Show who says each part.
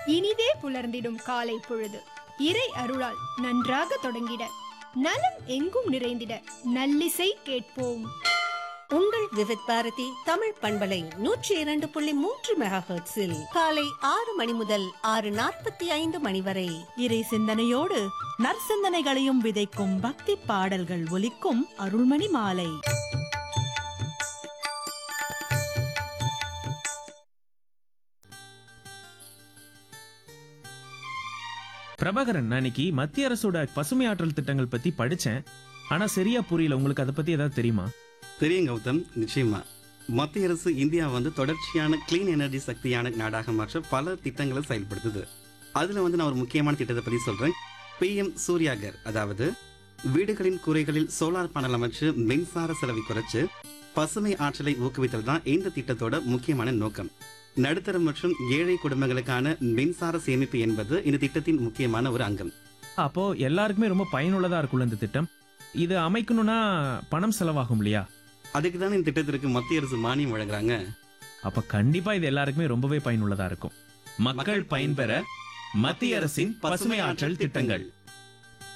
Speaker 1: இனிதே புலர்ந்திடும் காலை பொழுது இறை அருளால் நன்றாக தொடங்கிட நலம் எங்கும் நிறைந்திட நல்லிசை கேட்போம்
Speaker 2: உங்கள் விவித் பாரதி தமிழ் பண்பலை நூற்றி இரண்டு புள்ளி மூன்று மெகா ஹெர்ட்ஸில் காலை ஆறு மணி முதல் ஆறு நாற்பத்தி ஐந்து மணி வரை
Speaker 3: இறை சிந்தனையோடு நற்சிந்தனைகளையும் விதைக்கும் பக்தி பாடல்கள் ஒலிக்கும் அருள்மணி மாலை
Speaker 4: பிரபாகரன் நான் இன்னைக்கு மத்திய அரசோட பசுமை ஆற்றல் திட்டங்கள் பத்தி படிச்சேன் ஆனா சரியா புரியல உங்களுக்கு அதை பத்தி ஏதாவது தெரியுமா
Speaker 5: தெரியும் கௌதம் நிச்சயமா மத்திய அரசு இந்தியா வந்து தொடர்ச்சியான கிளீன் எனர்ஜி சக்தியான நாடாக மாற்ற பல திட்டங்களை செயல்படுத்துது அதுல வந்து நான் ஒரு முக்கியமான திட்டத்தை பத்தி சொல்றேன் பிஎம் சூர்யாகர் அதாவது வீடுகளின் கூரைகளில் சோலார் பேனல் அமைச்சு மின்சார செலவை குறைச்சு பசுமை ஆற்றலை ஊக்குவித்தல் தான் இந்த திட்டத்தோட முக்கியமான நோக்கம் நடுத்தர மற்றும் ஏழை குடும்பங்களுக்கான மின்சார சேமிப்பு என்பது இந்த திட்டத்தின் முக்கியமான ஒரு அங்கம்
Speaker 4: அப்போ எல்லாருக்குமே ரொம்ப பயனுள்ளதா இருக்கும்ல இந்த திட்டம் இது அமைக்கணும்னா பணம் செலவாகும் இல்லையா
Speaker 5: அதுக்கு தான் இந்த திட்டத்திற்கு மத்திய அரசு மானியம் வழங்குறாங்க
Speaker 4: அப்ப கண்டிப்பா இது எல்லாருக்குமே ரொம்பவே பயனுள்ளதா இருக்கும் மக்கள் பயன்பெற மத்திய அரசின் பசுமை ஆற்றல் திட்டங்கள்